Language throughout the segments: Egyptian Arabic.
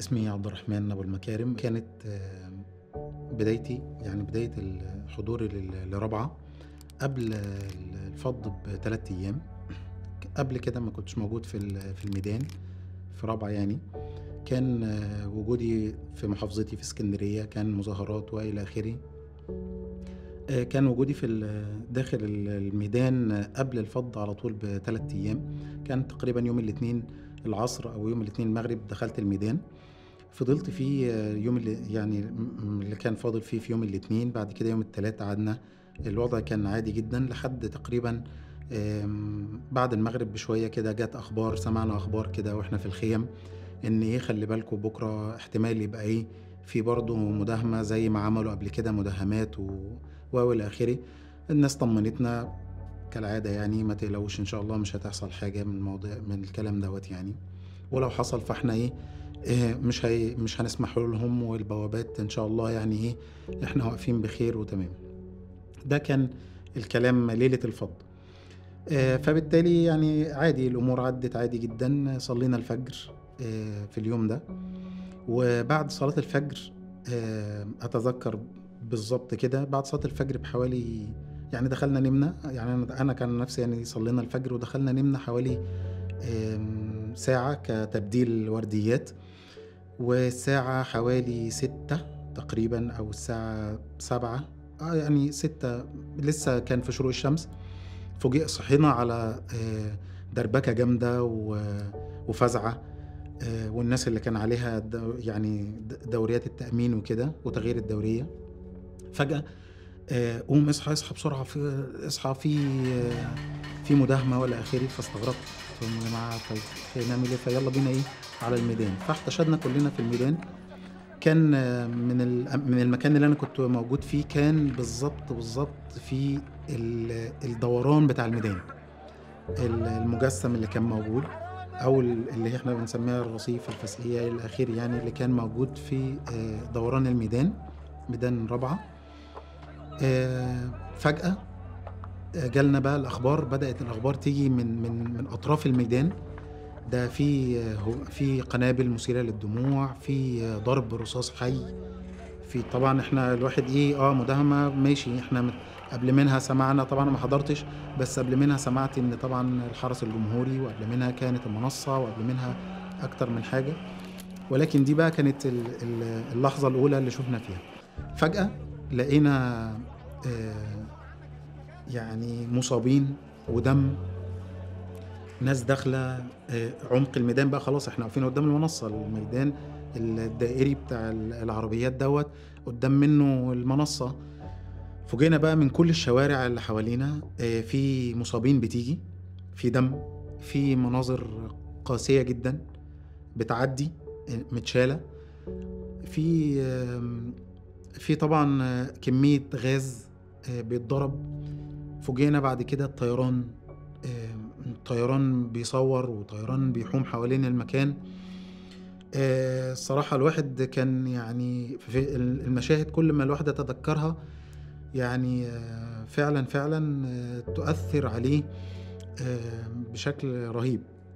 اسمي عبد الرحمن أبو المكارم كانت آه، بدايتي يعني بداية حضوري لل- لرابعة قبل الفض بثلاث أيام قبل كده ما كنتش موجود في ال- في الميدان في رابعة يعني كان آه، وجودي في محافظتي في اسكندرية كان مظاهرات وإلى آخره آه، كان وجودي في ال- داخل ال- الميدان قبل الفض على طول بثلاث أيام كان تقريبا يوم الاثنين العصر أو يوم الاثنين المغرب دخلت الميدان فضلت فيه آه، يوم اللي يعني م- اللي كان فاضل فيه في يوم الاثنين بعد كده يوم الثلاث قعدنا الوضع كان عادي جدا لحد تقريبا آم، بعد المغرب بشوية كده جت أخبار سمعنا أخبار كده وإحنا في الخيم إن إيه خلي بالكم بكرة احتمال يبقى إيه في برضه مداهمة زي ما عملوا قبل كده مداهمات و و إلى آخره الناس طمنتنا كالعادة يعني ما تقلقوش إن شاء الله مش هتحصل حاجة من الموضوع من الكلام دوت يعني ولو حصل فإحنا إيه إيه مش هي مش هنسمح لهم والبوابات ان شاء الله يعني ايه احنا واقفين بخير وتمام ده كان الكلام ليله الفض آه، فبالتالي يعني عادي الامور عدت عادي جدا صلينا الفجر آه، في اليوم ده وبعد صلاه الفجر آه، اتذكر بالظبط كده بعد صلاه الفجر بحوالي يعني دخلنا نمنا يعني أنا- انا كان نفسي يعني صلينا الفجر ودخلنا نمنا حوالي آم، ساعه كتبديل ورديات والساعة حوالي ستة تقريبا أو الساعة سبعة آه يعني ستة لسه كان في شروق الشمس فوجئ صحينا على آه، دربكة جامدة و- وفزعة آه، والناس اللي كان عليها د- يعني د- دوريات التأمين وكده وتغيير الدورية فجأة آه، قوم اصحى اصحى بسرعة في اصحى في آه، في مداهمة ولا آخره فاستغربت قلت لهم يا جماعة طيب إيه نعمل ايه فيلا بينا ايه على الميدان فاحتشدنا كلنا في الميدان كان آه، من ال- من المكان اللي انا كنت موجود فيه كان بالظبط بالظبط في ال- الدوران بتاع الميدان ال- المجسم اللي كان موجود او ال- اللي احنا بنسميها الرصيف الفسية الى اخره يعني اللي كان موجود في آه، دوران الميدان ميدان رابعة آه، فجأة آه، جالنا بقى الأخبار بدأت الأخبار تيجي من من من أطراف الميدان ده في آه، هو- في قنابل مثيرة للدموع في آه، ضرب رصاص حي في طبعا احنا الواحد ايه اه مداهمة ماشي احنا مت- قبل منها سمعنا طبعا أنا ما حضرتش بس قبل منها سمعت ان طبعا الحرس الجمهوري وقبل منها كانت المنصة وقبل منها اكتر من حاجة ولكن دي بقى كانت ال- ال- اللحظة الأولى اللي شفنا فيها فجأة لقينا آه، يعني مصابين ودم ناس داخلة آه، عمق الميدان بقى خلاص احنا واقفين قدام المنصة الميدان الدائري بتاع العربيات دوت قدام منه المنصة فوجئنا بقى من كل الشوارع اللي حوالينا آه، في مصابين بتيجي في دم في مناظر قاسية جدا بتعدي آه، متشالة في آم، في طبعا آه، كمية غاز آه، بيتضرب فوجئنا بعد كده الطيران آه، الطيران بيصور وطيران بيحوم حوالين المكان آه، الصراحة الواحد كان يعني في المشاهد كل ما الواحد يتذكرها يعني آه، فعلا فعلا آه، تؤثر عليه آه، بشكل رهيب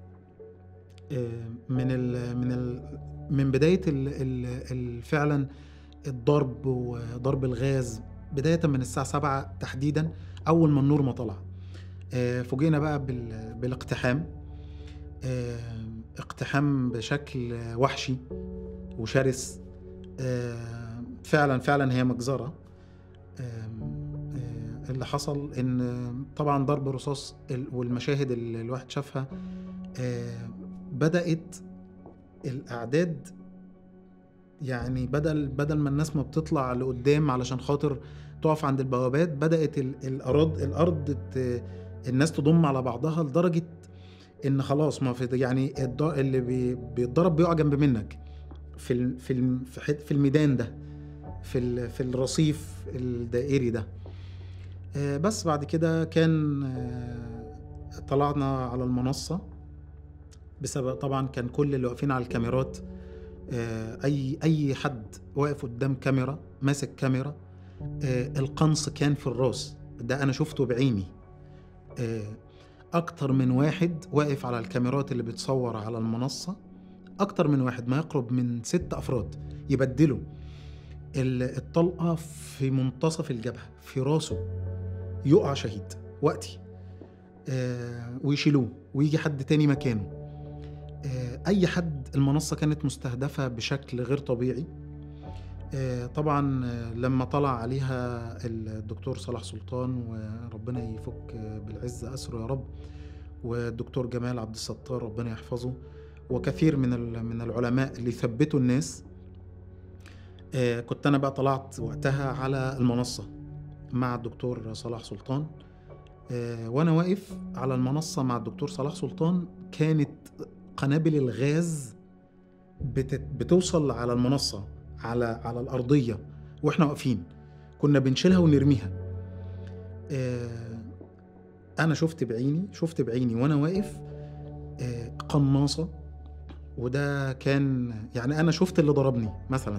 آه، من ال من ال من بداية ال ال ال فعلا الضرب وضرب الغاز بداية من الساعة سبعة تحديدا أول ما النور ما طلع آه، فوجئنا بقى بال- بالاقتحام آه، اقتحام بشكل وحشي وشرس آه، فعلا فعلا هي مجزرة آم، آه، اللي حصل ان طبعا ضرب رصاص ال- والمشاهد اللي الواحد شافها آه، بدأت الأعداد يعني بدل بدل ما الناس ما بتطلع لقدام علشان خاطر تقف عند البوابات بدأت ال- الأرض الأرض ت- الناس تضم على بعضها لدرجة إن خلاص ما في يعني الض- اللي بي- بيتضرب بيقع جنب منك في ال- في الم- في حت- في الميدان ده في ال- في الرصيف الدائري ده آه، بس بعد كده كان آه، طلعنا على المنصة بسبب طبعا كان كل اللي واقفين على الكاميرات آه، اي اي حد واقف قدام كاميرا ماسك كاميرا آه، القنص كان في الراس ده انا شفته بعيني آه، اكتر من واحد واقف على الكاميرات اللي بتصور على المنصة اكتر من واحد ما يقرب من ست افراد يبدلوا ال- الطلقه في منتصف الجبهه في راسه يقع شهيد وقتي آه ويشيلوه ويجي حد تاني مكانه آه اي حد المنصه كانت مستهدفه بشكل غير طبيعي آه، طبعا آه، لما طلع عليها الدكتور صلاح سلطان وربنا يفك آه، بالعز أسره يا رب والدكتور جمال عبد الستار ربنا يحفظه وكثير من ال- من العلماء اللي ثبتوا الناس آه، كنت انا بقى طلعت وقتها على المنصه مع الدكتور صلاح سلطان آه، وانا واقف على المنصه مع الدكتور صلاح سلطان كانت قنابل الغاز بت- بتوصل على المنصه على على الارضيه واحنا واقفين كنا بنشيلها ونرميها آه، انا شفت بعيني شفت بعيني وانا واقف آه، قناصه وده كان يعني انا شفت اللي ضربني مثلا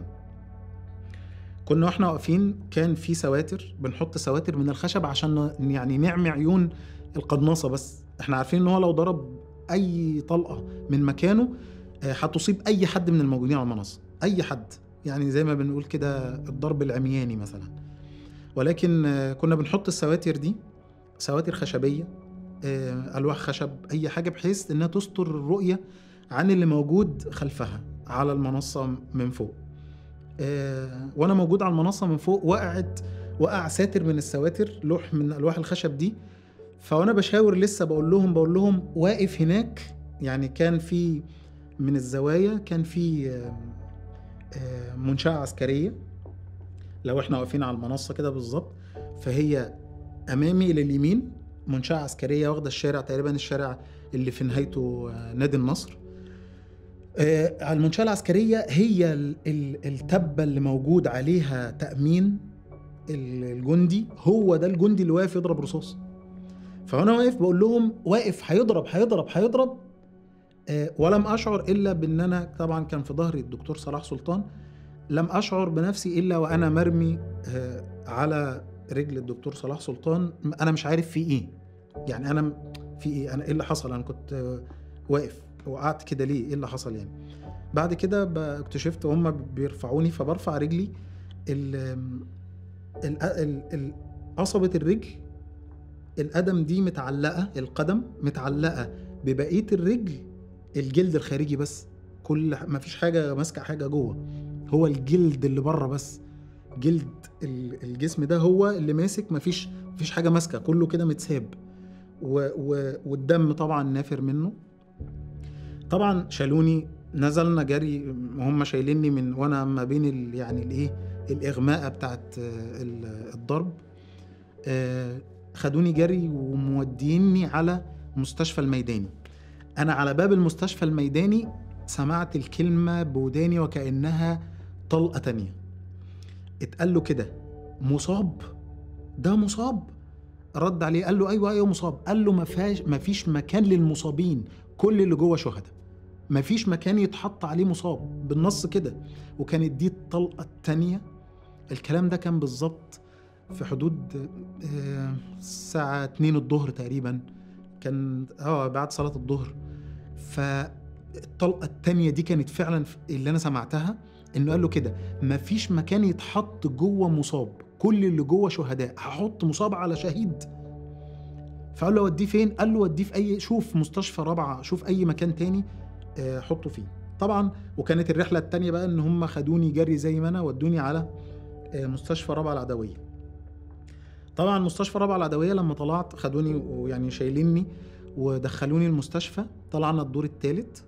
كنا واحنا واقفين كان في سواتر بنحط سواتر من الخشب عشان ن- يعني نعمي عيون القناصه بس احنا عارفين ان هو لو ضرب اي طلقه من مكانه آه، هتصيب اي حد من الموجودين على المنصه اي حد يعني زي ما بنقول كده الضرب العمياني مثلا ولكن آه، كنا بنحط السواتر دي سواتر خشبيه آه، الواح خشب اي حاجه بحيث انها تستر الرؤيه عن اللي موجود خلفها على المنصه من فوق آه، وانا موجود على المنصه من فوق وقعت وقع ساتر من السواتر لوح من الواح الخشب دي فوانا بشاور لسه بقول لهم بقول لهم واقف هناك يعني كان في من الزوايا كان في آه، آه، منشأة عسكرية لو احنا واقفين على المنصة كده بالظبط فهي أمامي لليمين منشأة عسكرية واخدة الشارع تقريبا الشارع اللي في نهايته آه، نادي النصر آه، على المنشأة العسكرية هي ال- ال- التبة اللي موجود عليها تأمين ال- الجندي هو ده الجندي اللي واقف يضرب رصاص فأنا واقف بقول لهم واقف هيضرب هيضرب هيضرب آه، ولم أشعر إلا بأن أنا طبعا كان في ظهري الدكتور صلاح سلطان لم أشعر بنفسي إلا وأنا مرمي آه، على رجل الدكتور صلاح سلطان أنا مش عارف في إيه يعني أنا م- في إيه أنا إيه اللي حصل أنا كنت آه، واقف وقعت كده ليه ايه اللي حصل يعني بعد كده ب- اكتشفت هم بيرفعوني فبرفع رجلي ال ال ال ال قصبة الرجل القدم دي متعلقة القدم متعلقة ببقية الرجل الجلد الخارجي بس كل ما فيش حاجة ماسكة حاجة جوه هو الجلد اللي بره بس جلد ال- الجسم ده هو اللي ماسك مفيش مفيش حاجة ماسكة كله كده متساب و و والدم طبعا نافر منه طبعا شالوني نزلنا جري هم شايليني من وانا ما بين ال يعني الايه الاغماءه بتاعت آه، ال- الضرب آه، خدوني جري وموديني على مستشفى الميداني انا على باب المستشفى الميداني سمعت الكلمه بوداني وكانها طلقه تانية اتقال له كده مصاب ده مصاب رد عليه قال له ايوه ايوه مصاب قال له ما فيش ما فيش مكان للمصابين كل اللي جوه شهداء ما فيش مكان يتحط عليه مصاب بالنص كده وكانت دي الطلقه الثانيه الكلام ده كان بالظبط في حدود آه، الساعة 2 الظهر تقريبا كان اه بعد صلاة الظهر فالطلقة التانية دي كانت فعلا اللي انا سمعتها انه قال له كده مفيش مكان يتحط جوه مصاب كل اللي جوه شهداء هحط مصاب على شهيد فقال له اوديه فين قال له وديه في اي شوف مستشفى رابعه شوف اي مكان تاني آه، حطه فيه طبعا وكانت الرحله التانيه بقى ان هم خدوني جري زي ما انا ودوني على آه، مستشفى رابعه العدويه طبعا مستشفى رابعه العدويه لما طلعت خدوني ويعني شايليني ودخلوني المستشفى طلعنا الدور الثالث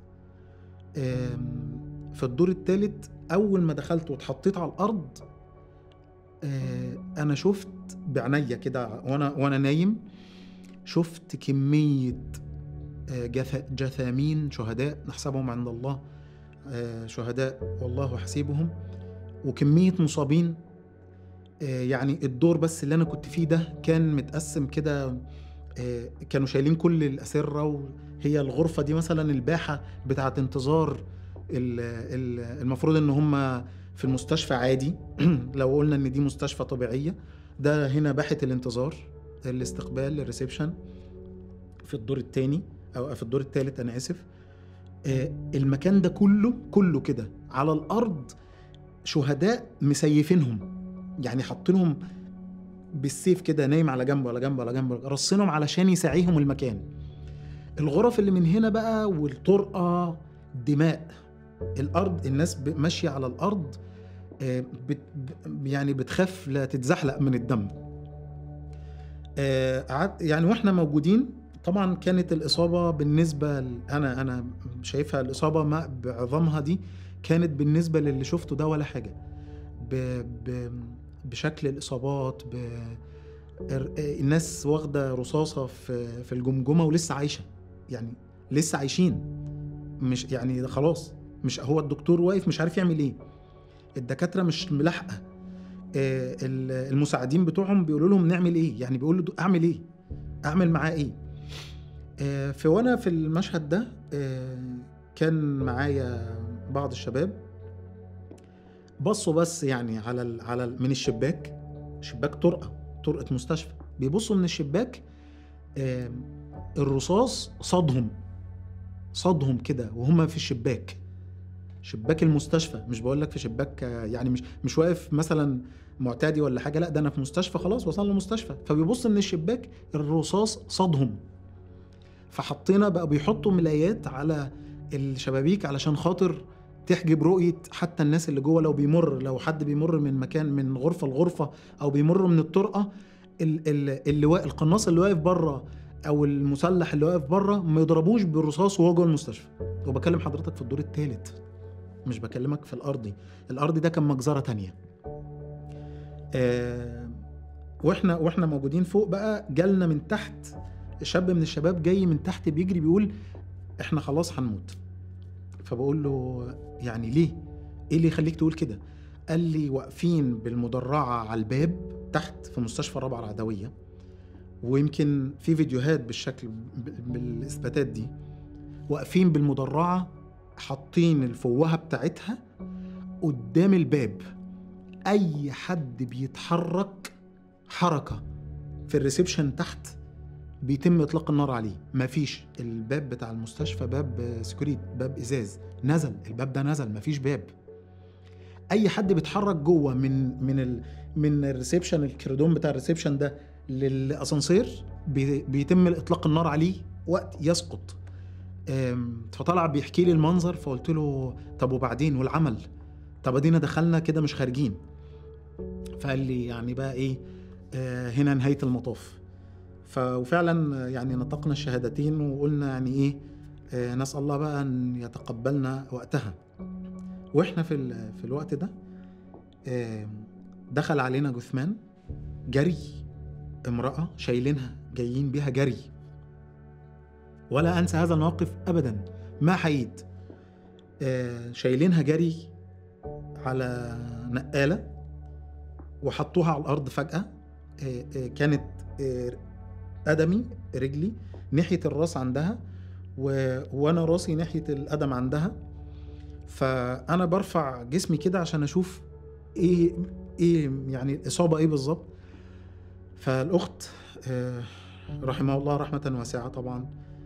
في الدور الثالث اول ما دخلت واتحطيت على الارض آه، انا شفت بعينيا كده وانا وانا نايم شفت كميه آه، جث- جثامين شهداء نحسبهم عند الله آه، شهداء والله حسيبهم وكميه مصابين آه، يعني الدور بس اللي انا كنت فيه ده كان متقسم كده آه، كانوا شايلين كل الاسره وهي الغرفه دي مثلا الباحه بتاعه انتظار ال- ال- المفروض ان هم في المستشفى عادي لو قلنا ان دي مستشفى طبيعيه ده هنا باحه الانتظار الاستقبال الريسبشن في الدور الثاني او في الدور الثالث انا اسف آه، المكان ده كله كله كده على الارض شهداء مسيفينهم يعني حاطينهم بالسيف كده نايم على جنب ولا جنب ولا جنب رصينهم علشان يساعيهم المكان الغرف اللي من هنا بقى والطرقه دماء الارض الناس ب- ماشيه على الارض آه، بت ب- يعني بتخاف لا تتزحلق من الدم آه، قعدت- يعني واحنا موجودين طبعا كانت الاصابه بالنسبه ل- انا انا شايفها الاصابه ما بعظمها دي كانت بالنسبه للي شفته ده ولا حاجه ب ب بشكل الاصابات ب ال- الناس واخده رصاصه في في الجمجمه ولسه عايشه يعني لسه عايشين مش يعني ده خلاص مش هو الدكتور واقف مش عارف يعمل ايه الدكاتره مش ملاحقه آه، ال- المساعدين بتوعهم بيقولوا لهم نعمل ايه يعني بيقول له اعمل ايه اعمل معاه ايه آه، في وانا في المشهد ده آه، كان معايا بعض الشباب بصوا بس يعني على ال على ال من الشباك شباك طرقه طرقه مستشفى بيبصوا من الشباك آه، الرصاص صادهم صادهم كده وهم في الشباك شباك المستشفى مش بقول لك في شباك آه، يعني مش مش واقف مثلا معتادي ولا حاجه لا ده انا في مستشفى خلاص وصلنا المستشفى فبيبص من الشباك الرصاص صادهم فحطينا بقى بيحطوا ملايات على الشبابيك علشان خاطر تحجب رؤية حتى الناس اللي جوه لو بيمر لو حد بيمر من مكان من غرفة لغرفة أو بيمر من الطرقة ال- ال- اللي وا- القناص اللي واقف بره أو المسلح اللي واقف بره ما يضربوش بالرصاص وهو جوه المستشفى وبكلم حضرتك في الدور الثالث مش بكلمك في الأرضي الأرضي ده كان مجزرة تانية آه واحنا واحنا موجودين فوق بقى جالنا من تحت شاب من الشباب جاي من تحت بيجري بيقول احنا خلاص هنموت فبقول له يعني ليه ايه اللي يخليك تقول كده قال لي واقفين بالمدرعه على الباب تحت في مستشفى رابعه العدويه ويمكن في فيديوهات بالشكل ب- بالاثباتات دي واقفين بالمدرعه حاطين الفوهه بتاعتها قدام الباب اي حد بيتحرك حركه في الريسبشن تحت بيتم اطلاق النار عليه مفيش الباب بتاع المستشفى باب سكوريت باب ازاز نزل الباب ده نزل مفيش باب اي حد بيتحرك جوه من من ال من الريسبشن الكريدون بتاع الريسبشن ده للاسانسير بي بيتم اطلاق النار عليه وقت يسقط أم، فطلع بيحكي لي المنظر فقلت له طب وبعدين والعمل طب ادينا دخلنا كده مش خارجين فقال لي يعني بقى ايه آه هنا نهايه المطاف ف- وفعلا يعني نطقنا الشهادتين وقلنا يعني ايه آه، نسال الله بقى ان يتقبلنا وقتها واحنا في ال- في الوقت ده آه، دخل علينا جثمان جري امراه شايلينها جايين بيها جري ولا انسى هذا الموقف ابدا ما حييت آه، شايلينها جري على نقاله وحطوها على الارض فجاه آه، آه، كانت آه، قدمي رجلي ناحيه الراس عندها و... وانا راسي ناحيه القدم عندها فانا برفع جسمي كده عشان اشوف ايه ايه يعني الاصابه ايه بالظبط فالاخت آه، رحمها الله رحمه واسعه طبعا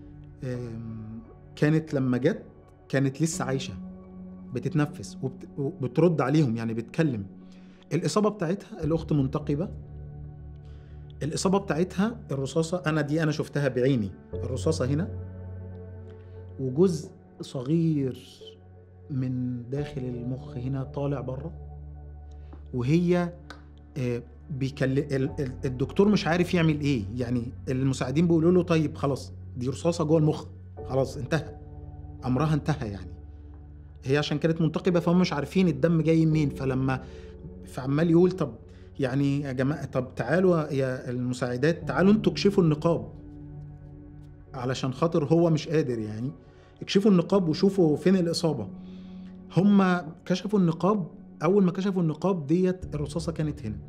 آم، كانت لما جت كانت لسه عايشه بتتنفس وبت... وبترد عليهم يعني بتكلم الاصابه بتاعتها الاخت منتقبه الاصابه بتاعتها الرصاصه انا دي انا شفتها بعيني الرصاصه هنا وجزء صغير من داخل المخ هنا طالع بره وهي آه، بيكلم ال- ال- الدكتور مش عارف يعمل ايه يعني المساعدين بيقولوا له طيب خلاص دي رصاصه جوه المخ خلاص انتهى امرها انتهى يعني هي عشان كانت منتقبه فهم مش عارفين الدم جاي منين فلما فعمال يقول طب يعني يا جماعه طب تعالوا يا المساعدات تعالوا انتوا اكشفوا النقاب علشان خاطر هو مش قادر يعني اكشفوا النقاب وشوفوا فين الاصابه هم كشفوا النقاب اول ما كشفوا النقاب ديت الرصاصه كانت هنا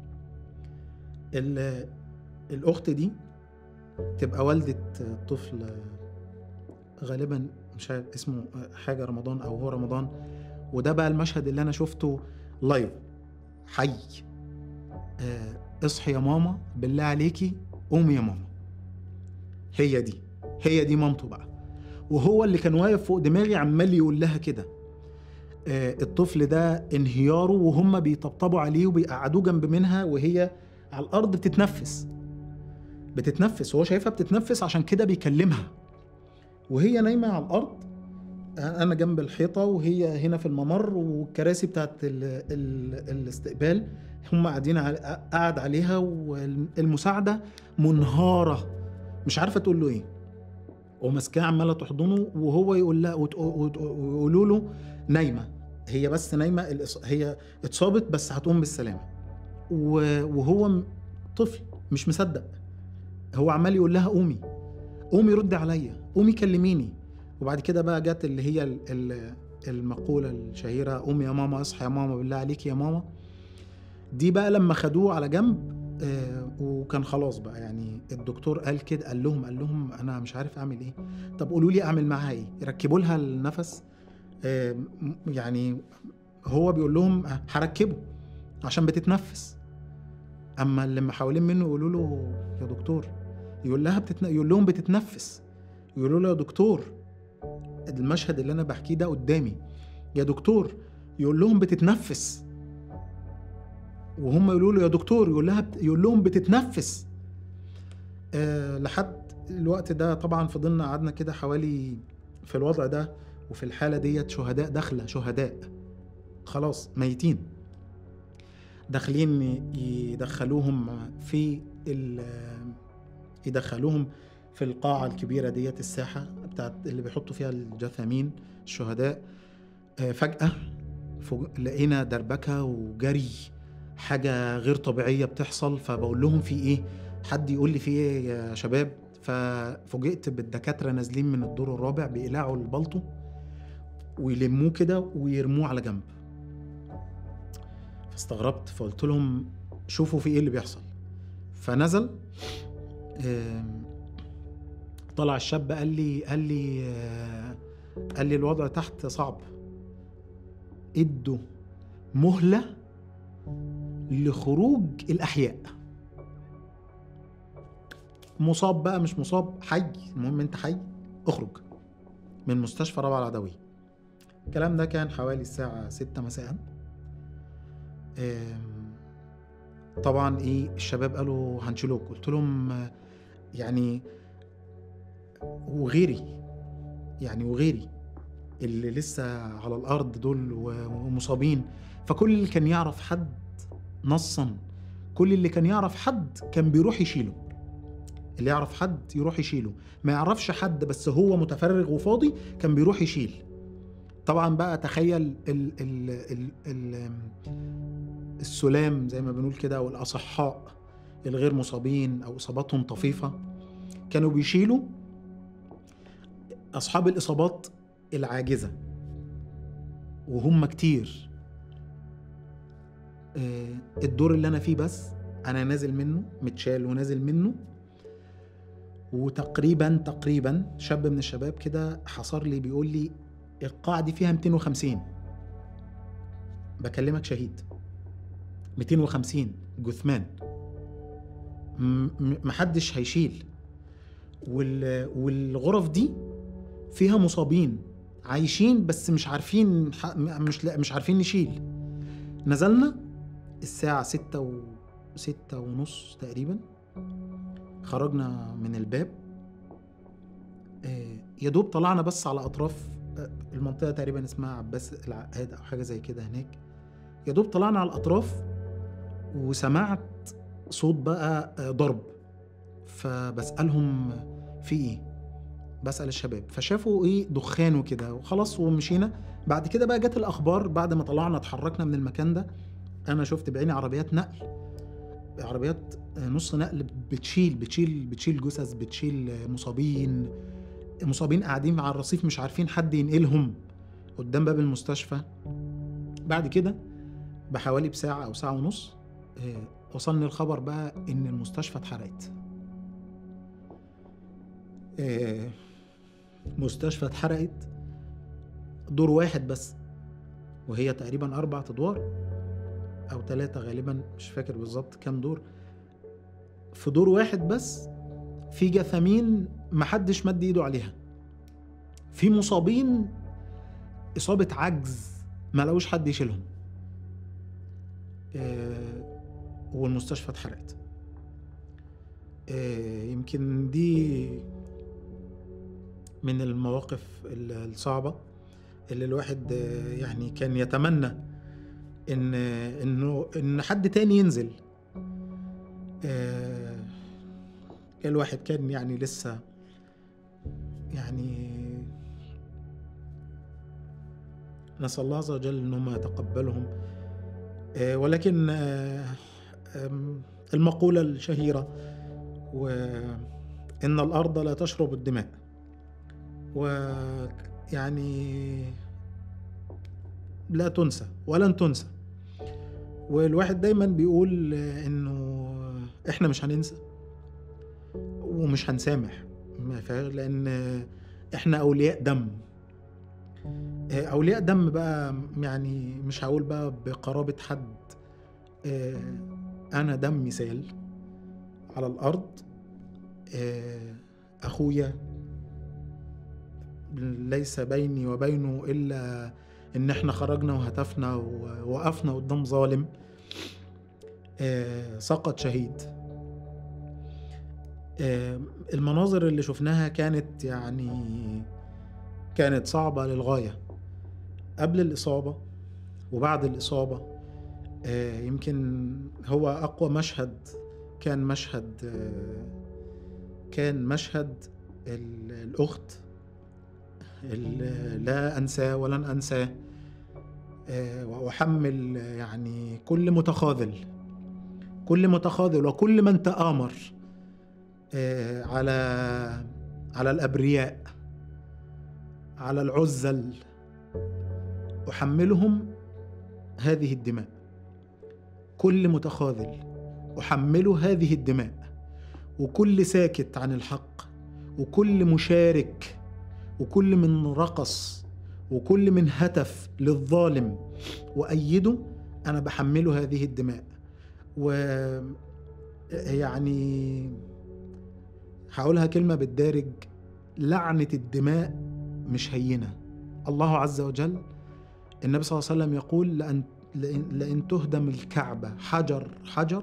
ال- الاخت دي تبقى والده طفل غالبا مش عارف اسمه حاجه رمضان او هو رمضان وده بقى المشهد اللي انا شفته لايف حي آه، اصحي يا ماما بالله عليكي قومي يا ماما هي دي هي دي مامته بقى وهو اللي كان واقف فوق دماغي عمال يقول لها كده آه، الطفل ده انهياره وهم بيطبطبوا عليه وبيقعدوه جنب منها وهي على الارض بتتنفس بتتنفس هو شايفها بتتنفس عشان كده بيكلمها وهي نايمه على الارض انا جنب الحيطه وهي هنا في الممر والكراسي بتاعت ال ال الاستقبال هم قاعدين قاعد عليها والمساعده منهاره مش عارفه تقول له ايه وماسكاه عماله تحضنه وهو يقول لها ويقولوا له نايمه هي بس نايمه هي اتصابت بس هتقوم بالسلامه وهو طفل مش مصدق هو عمال يقول لها قومي قومي ردي عليا قومي كلميني وبعد كده بقى جت اللي هي المقولة الشهيرة قومي يا ماما اصحى يا ماما بالله عليك يا ماما دي بقى لما خدوه على جنب آه وكان خلاص بقى يعني الدكتور قال كده قال لهم قال لهم انا مش عارف اعمل ايه طب قولوا لي اعمل معاها ايه يركبوا لها النفس آه يعني هو بيقول لهم هركبه عشان بتتنفس اما اللي حوالين منه يقولوا له يا دكتور يقول لها بتتن... يقول لهم بتتنفس يقولوا له يا دكتور المشهد اللي انا بحكيه ده قدامي يا دكتور يقول لهم بتتنفس وهم يقولوا له يا دكتور يقول لها بت... يقول لهم بتتنفس أه لحد الوقت ده طبعا فضلنا قعدنا كده حوالي في الوضع ده وفي الحاله ديت شهداء داخله شهداء خلاص ميتين داخلين يدخلوهم في يدخلوهم في القاعة الكبيرة ديت الساحة بتاعت اللي بيحطوا فيها الجثامين الشهداء آه، فجأة لقينا دربكة وجري حاجة غير طبيعية بتحصل فبقول لهم في ايه حد يقول لي في ايه يا شباب ففوجئت بالدكاترة نازلين من الدور الرابع بيقلعوا البلطو ويلموه كده ويرموه على جنب فاستغربت فقلت لهم شوفوا في ايه اللي بيحصل فنزل طلع الشاب قال لي قال لي آه، قال لي الوضع تحت صعب ادوا مهلة لخروج الأحياء مصاب بقى مش مصاب حي المهم انت حي اخرج من مستشفى رابعة العدوية الكلام ده كان حوالي الساعة ستة مساء طبعا ايه الشباب قالوا هنشيلوك قلت لهم يعني وغيري يعني وغيري اللي لسه على الارض دول ومصابين فكل اللي كان يعرف حد نصا كل اللي كان يعرف حد كان بيروح يشيله اللي يعرف حد يروح يشيله ما يعرفش حد بس هو متفرغ وفاضي كان بيروح يشيل طبعا بقى تخيل ال ال ال ال السلام زي ما بنقول كده او الاصحاء الغير مصابين او اصاباتهم طفيفه كانوا بيشيلوا اصحاب الاصابات العاجزه وهم كتير آه، الدور اللي انا فيه بس انا نازل منه متشال ونازل منه وتقريبا تقريبا شاب من الشباب كده حصر لي بيقول لي القاعة دي فيها 250 بكلمك شهيد 250 جثمان محدش هيشيل والغرف دي فيها مصابين عايشين بس مش عارفين مش مش عارفين نشيل نزلنا الساعة ستة و ستة ونص تقريبا خرجنا من الباب آه، يا دوب طلعنا بس على أطراف آه، المنطقة تقريبا اسمها عباس العقاد أو حاجة زي كده هناك يا دوب طلعنا على الأطراف وسمعت صوت بقى آه، ضرب فبسألهم في ايه بسأل الشباب فشافوا ايه دخان وكده وخلاص ومشينا بعد كده بقى جت الاخبار بعد ما طلعنا اتحركنا من المكان ده انا شفت بعيني عربيات نقل عربيات نص نقل بتشيل بتشيل بتشيل جثث بتشيل مصابين مصابين قاعدين على الرصيف مش عارفين حد ينقلهم قدام باب المستشفى بعد كده بحوالي بساعة أو ساعة ونص آه، وصلني الخبر بقى إن المستشفى اتحرقت آه، مستشفى اتحرقت دور واحد بس وهي تقريبا أربع أدوار أو ثلاثة غالبا مش فاكر بالظبط كام دور في دور واحد بس في جثامين محدش مد ايده عليها في مصابين اصابه عجز ما لقوش حد يشيلهم آه، والمستشفى اتحرقت آه، يمكن دي من المواقف الصعبة اللي الواحد آه، يعني كان يتمنى ان انه ان حد تاني ينزل الواحد كان يعني لسه يعني نسأل الله عز وجل أنهم يتقبلهم آه، ولكن آه، المقولة الشهيرة وإن الأرض لا تشرب الدماء ويعني لا تنسى ولن تنسى والواحد دايما بيقول انه احنا مش هننسى ومش هنسامح لان احنا اولياء دم آه، اولياء دم بقى يعني مش هقول بقى بقرابه حد آه، انا دمي سال على الارض آه، اخويا ليس بيني وبينه الا ان احنا خرجنا وهتفنا ووقفنا قدام ظالم سقط شهيد المناظر اللي شفناها كانت يعني كانت صعبة للغاية قبل الإصابة وبعد الإصابة آه، يمكن هو أقوى مشهد كان مشهد آه، كان مشهد الأخت لا أنساه ولن أنساه آه، وأحمل يعني كل متخاذل كل متخاذل وكل من تآمر على على الأبرياء على العزل احملهم هذه الدماء كل متخاذل احمله هذه الدماء وكل ساكت عن الحق وكل مشارك وكل من رقص وكل من هتف للظالم وايده انا بحمله هذه الدماء و يعني هقولها كلمه بالدارج لعنه الدماء مش هينه الله عز وجل النبي صلى الله عليه وسلم يقول لأن, لأن تهدم الكعبة حجر حجر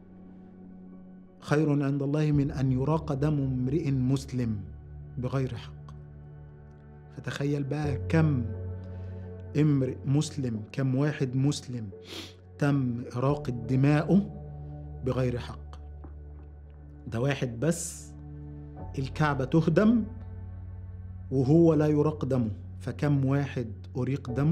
خير عند الله من أن يراق دم امرئ مسلم بغير حق فتخيل بقى كم امرئ مسلم كم واحد مسلم تم إراقة دماؤه بغير حق ده واحد بس الكعبة تهدم وهو لا يراق دمه فكم واحد أريق دمه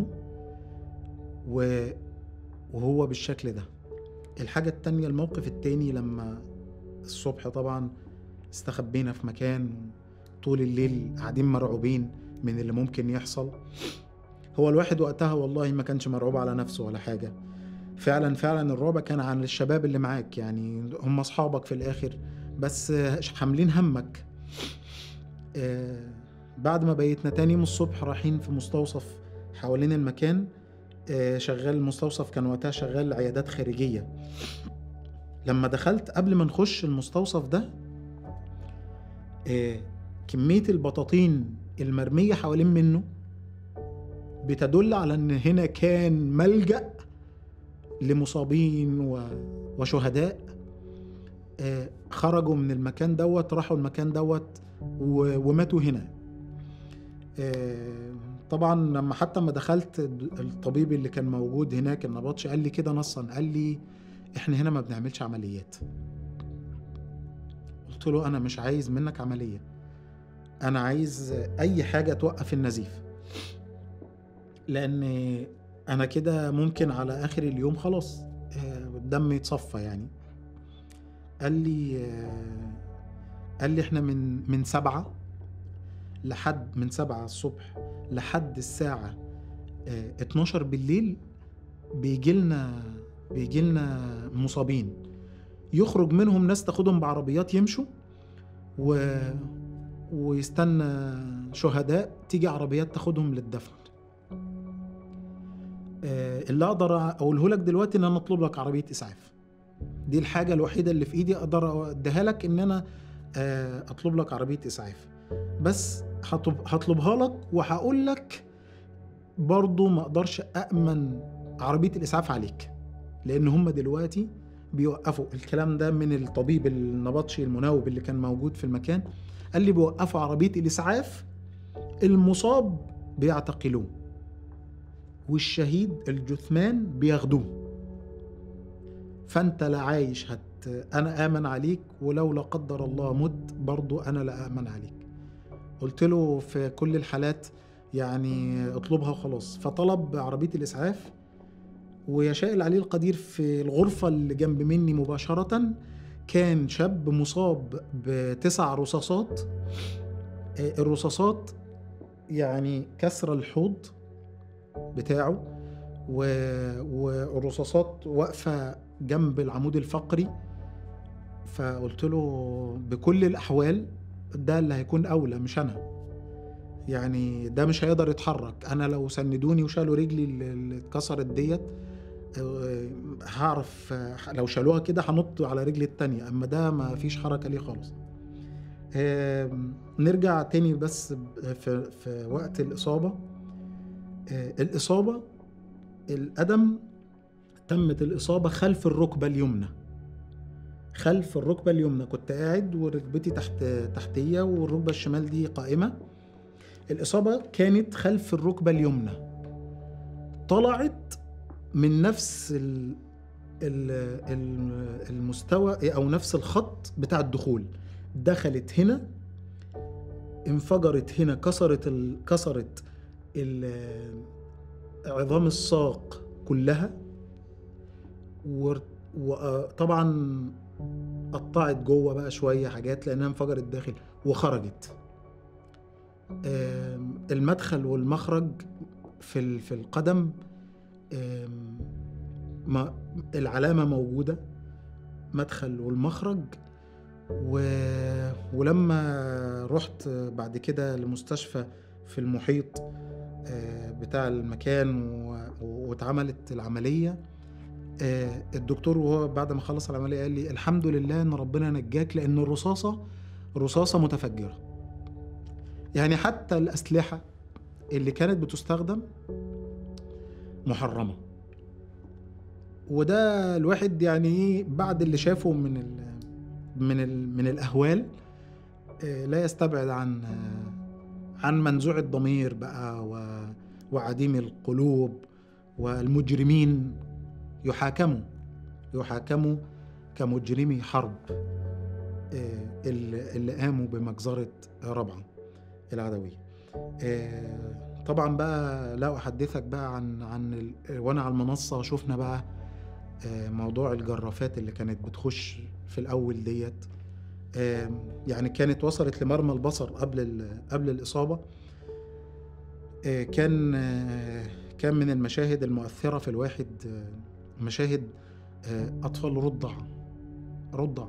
وهو بالشكل ده الحاجة التانية الموقف التاني لما الصبح طبعا استخبينا في مكان طول الليل قاعدين مرعوبين من اللي ممكن يحصل هو الواحد وقتها والله ما كانش مرعوب على نفسه ولا حاجة فعلا فعلا الرعب كان عن الشباب اللي معاك يعني هم اصحابك في الاخر بس حاملين همك آه بعد ما بيتنا تاني يوم الصبح رايحين في مستوصف حوالين المكان آه، شغال المستوصف كان وقتها شغال عيادات خارجية لما دخلت قبل ما نخش المستوصف ده آه، كمية البطاطين المرمية حوالين منه بتدل على ان هنا كان ملجأ لمصابين وشهداء آه، خرجوا من المكان دوت راحوا المكان دوت وماتوا هنا طبعا لما حتى ما دخلت الطبيب اللي كان موجود هناك النبطشي قال لي كده نصا قال لي احنا هنا ما بنعملش عمليات قلت له انا مش عايز منك عمليه انا عايز اي حاجه توقف النزيف لان انا كده ممكن على اخر اليوم خلاص الدم يتصفى يعني قال لي قال لي احنا من من سبعة لحد من سبعة الصبح لحد الساعة 12 آه، بالليل بيجي لنا بيجي لنا مصابين يخرج منهم ناس تاخدهم بعربيات يمشوا و... ويستنى شهداء تيجي عربيات تاخدهم للدفن آه، اللي اقدر اقوله لك دلوقتي ان انا اطلب لك عربيه اسعاف دي الحاجه الوحيده اللي في ايدي اقدر اديها لك ان انا آه، اطلب لك عربيه اسعاف بس هطلب هطلبها لك وهقول لك برضه ما اقدرش أأمن عربية الإسعاف عليك لأن هم دلوقتي بيوقفوا الكلام ده من الطبيب النبطشي المناوب اللي كان موجود في المكان قال لي بيوقفوا عربية الإسعاف المصاب بيعتقلوه والشهيد الجثمان بياخدوه فانت لا عايش هت انا امن عليك ولو لا قدر الله مت برضو انا لا امن عليك قلت له في كل الحالات يعني اطلبها وخلاص فطلب عربيه الاسعاف ويشاء العلي القدير في الغرفه اللي جنب مني مباشره كان شاب مصاب بتسع رصاصات الرصاصات يعني كسر الحوض بتاعه و... والرصاصات واقفه جنب العمود الفقري فقلت له بكل الاحوال ده اللي هيكون اولى مش انا يعني ده مش هيقدر يتحرك انا لو سندوني وشالوا رجلي اللي اتكسرت ديت هعرف لو شالوها كده هنط على رجلي التانية اما ده ما فيش حركة ليه خالص نرجع تاني بس في, في وقت الإصابة الإصابة القدم تمت الإصابة خلف الركبة اليمنى خلف الركبة اليمنى كنت قاعد وركبتي تحت تحتية والركبة الشمال دي قائمة الإصابة كانت خلف الركبة اليمنى طلعت من نفس ال المستوى أو نفس الخط بتاع الدخول دخلت هنا انفجرت هنا كسرت ال... كسرت ال... عظام الساق كلها وطبعا قطعت جوه بقى شويه حاجات لانها انفجرت داخل وخرجت المدخل والمخرج في في القدم ما العلامه موجوده مدخل والمخرج و... ولما رحت بعد كده لمستشفى في المحيط بتاع المكان و... واتعملت العملية الدكتور وهو بعد ما خلص العملية قال لي الحمد لله ان ربنا نجاك لان الرصاصة رصاصة متفجرة يعني حتى الأسلحة اللي كانت بتستخدم محرمة وده الواحد يعني ايه بعد اللي شافه من ال... من من الاهوال لا يستبعد عن عن منزوع الضمير بقى وعديم القلوب والمجرمين يحاكموا يحاكموا كمجرمي حرب اللي قاموا بمجزرة ربعة العدوية طبعا بقى لا أحدثك بقى عن عن وأنا على المنصة شفنا بقى موضوع الجرافات اللي كانت بتخش في الاول ديت يعني كانت وصلت لمرمى البصر قبل قبل الاصابه كان كان من المشاهد المؤثره في الواحد مشاهد اطفال رضع رضع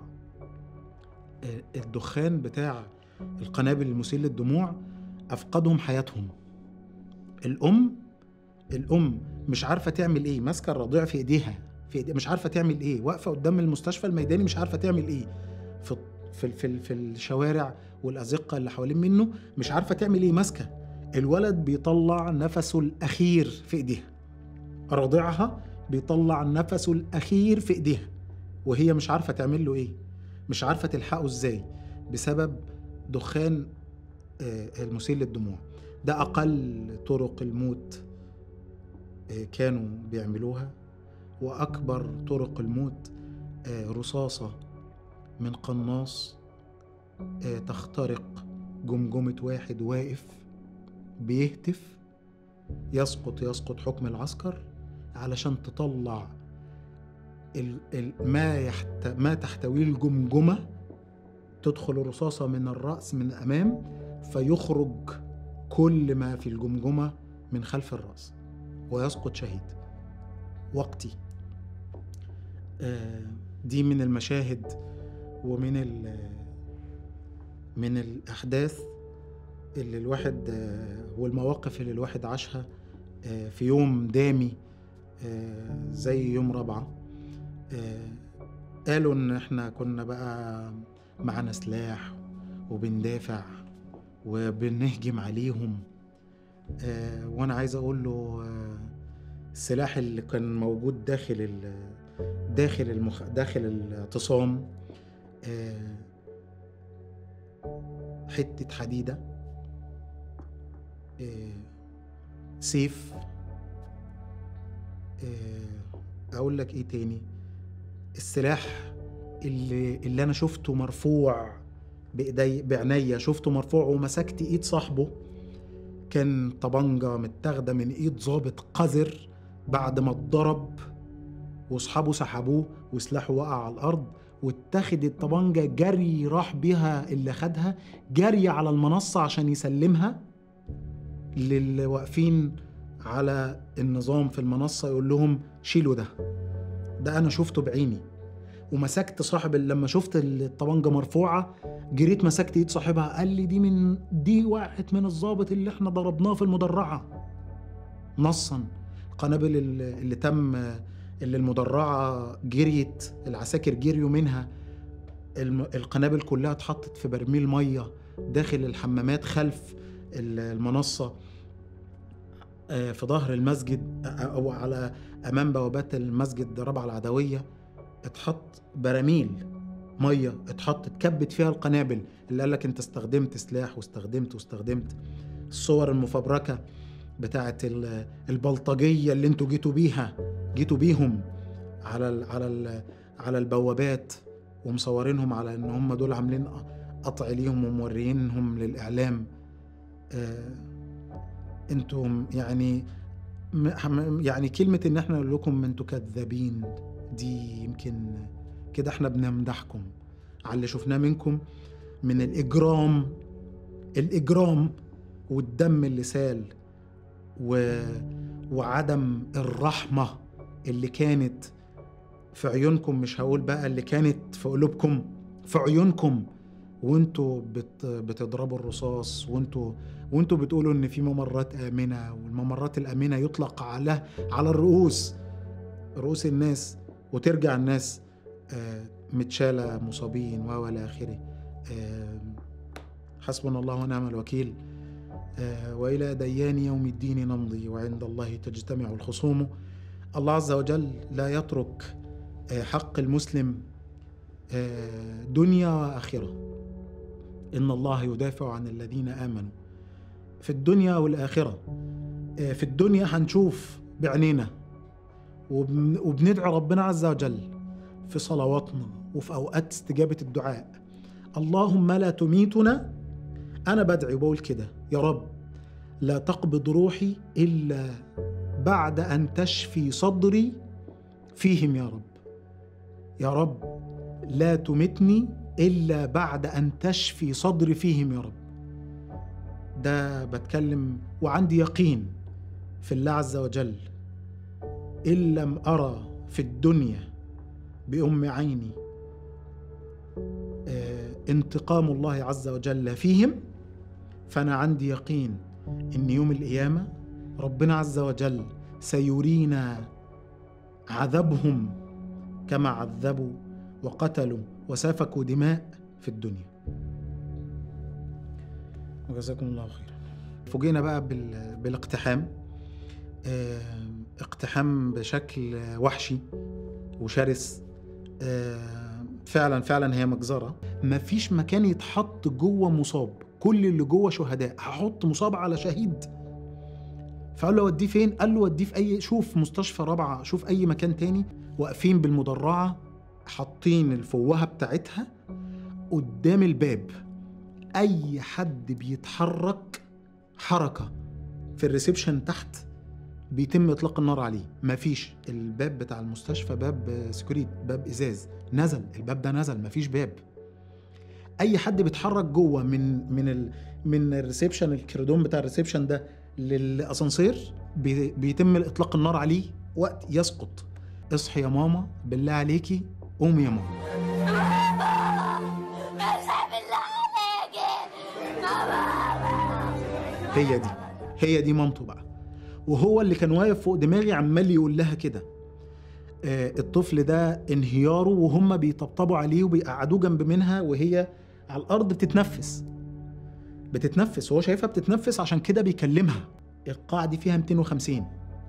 الدخان بتاع القنابل المسيل للدموع افقدهم حياتهم الام الام مش عارفه تعمل ايه ماسكه الرضيع في ايديها في ايديها مش عارفه تعمل ايه واقفه قدام المستشفى الميداني مش عارفه تعمل ايه في في في, في الشوارع والازقه اللي حوالين منه مش عارفه تعمل ايه ماسكه الولد بيطلع نفسه الاخير في ايديها رضيعها بيطلع نفسه الاخير في ايديها وهي مش عارفه تعمل له ايه مش عارفه تلحقه ازاي بسبب دخان المسيل للدموع ده اقل طرق الموت كانوا بيعملوها واكبر طرق الموت رصاصه من قناص تخترق جمجمه واحد واقف بيهتف يسقط يسقط حكم العسكر علشان تطلع ال ال ما يحت ما تحتويه الجمجمه تدخل الرصاصه من الراس من الامام فيخرج كل ما في الجمجمه من خلف الراس ويسقط شهيد وقتي دي من المشاهد ومن من الاحداث اللي الواحد والمواقف اللي الواحد عاشها في يوم دامي زي يوم رابعه قالوا ان احنا كنا بقى معانا سلاح وبندافع وبنهجم عليهم آه، وانا عايز اقول له آه، السلاح اللي كان موجود داخل ال داخل المخ... داخل الاعتصام آه، حتة حديدة سيف اقول لك ايه تاني السلاح اللي اللي انا شفته مرفوع بايدي بعينيا شفته مرفوع ومسكت ايد صاحبه كان طبنجة متاخدة من ايد ظابط قذر بعد ما اتضرب واصحابه سحبوه وسلاحه وقع على الارض واتخذ الطبنجة جري راح بيها اللي خدها جري على المنصة عشان يسلمها للي واقفين على النظام في المنصة يقول لهم شيلوا ده ده أنا شفته بعيني ومسكت صاحب لما شفت الطبنجة مرفوعة جريت مسكت ايد صاحبها قال لي دي من دي واحد من الضابط اللي احنا ضربناه في المدرعة نصا القنابل اللي تم اللي المدرعة جريت العساكر جريوا منها القنابل كلها اتحطت في برميل مية داخل الحمامات خلف المنصة آه، في ظهر المسجد أو على أمام بوابات المسجد ربع العدوية اتحط براميل ميه اتحط اتكبت فيها القنابل اللي قال لك انت استخدمت سلاح واستخدمت واستخدمت الصور المفبركه بتاعت البلطجيه اللي انتوا جيتوا بيها جيتوا بيهم على ال على ال على البوابات ومصورينهم على ان هم دول عاملين قطع ليهم وموريينهم للاعلام آه انتم يعني يعني كلمه ان احنا نقول لكم انتوا كذابين دي يمكن كده احنا بنمدحكم على اللي شفناه منكم من الإجرام الإجرام والدم اللي سال و... وعدم الرحمة اللي كانت في عيونكم مش هقول بقى اللي كانت في قلوبكم في عيونكم وانتوا بت... بتضربوا الرصاص وانتوا وانتوا بتقولوا ان في ممرات امنه والممرات الامنه يطلق على على الرؤوس رؤوس الناس وترجع الناس آه، متشالة مصابين و إلى آخره آه، حسبنا الله ونعم الوكيل آه، وإلى ديان يوم الدين نمضي وعند الله تجتمع الخصوم الله عز وجل لا يترك حق المسلم دنيا وآخرة إن الله يدافع عن الذين آمنوا في الدنيا والآخرة في الدنيا هنشوف بعينينا وبندعو ربنا عز وجل في صلواتنا وفي اوقات استجابه الدعاء اللهم لا تميتنا انا بدعي وبقول كده يا رب لا تقبض روحي الا بعد ان تشفي صدري فيهم يا رب يا رب لا تمتني الا بعد ان تشفي صدري فيهم يا رب ده بتكلم وعندي يقين في الله عز وجل إن لم أرى في الدنيا بأم عيني آه، انتقام الله عز وجل فيهم فأنا عندي يقين إن يوم القيامة ربنا عز وجل سيرينا عذبهم كما عذبوا وقتلوا وسفكوا دماء في الدنيا وجزاكم الله خيرا فوجئنا بقى بالاقتحام آه، اقتحام بشكل وحشي وشرس آه، فعلا فعلا هي مجزرة مفيش مكان يتحط جوه مصاب كل اللي جوه شهداء هحط مصاب على شهيد فقال له وديه فين قال له وديه في اي شوف مستشفى رابعه شوف اي مكان تاني واقفين بالمدرعه حاطين الفوهه بتاعتها قدام الباب اي حد بيتحرك حركه في الريسبشن تحت بيتم اطلاق النار عليه مفيش الباب بتاع المستشفى باب سكريت باب ازاز نزل الباب ده نزل مفيش باب اي حد بيتحرك جوه من من ال من الريسبشن الكريدون بتاع الريسبشن ده للاسانسير بيتم اطلاق النار عليه وقت يسقط اصحي يا ماما بالله عليكي قومي يا ماما هي دي هي دي مامته بقى وهو اللي كان واقف فوق دماغي عمال يقول لها كده آه الطفل ده انهياره وهم بيطبطبوا عليه وبيقعدوه جنب منها وهي على الارض بتتنفس بتتنفس هو شايفها بتتنفس عشان كده بيكلمها القاعة دي فيها 250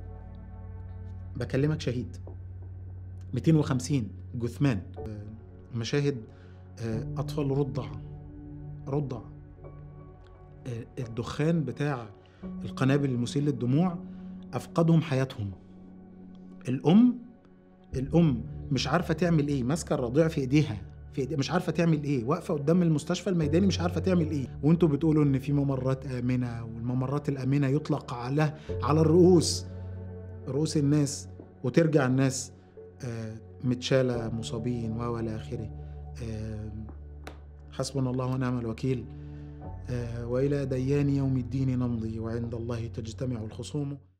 بكلمك شهيد 250 جثمان آه، مشاهد آه، أطفال رضع رضع آه، الدخان بتاع القنابل المسيل للدموع أفقدهم حياتهم الأم الأم مش عارفة تعمل إيه ماسكة الرضيع في إيديها في إيديها مش عارفة تعمل إيه واقفة قدام المستشفى الميداني مش عارفة تعمل إيه وأنتوا بتقولوا إن في ممرات آمنة والممرات الآمنة يطلق على على الرؤوس رؤوس الناس وترجع الناس آه، متشالة مصابين و إلى آخره آه، حسبنا الله ونعم الوكيل آه، وإلى ديان يوم الدين نمضي وعند الله تجتمع الخصوم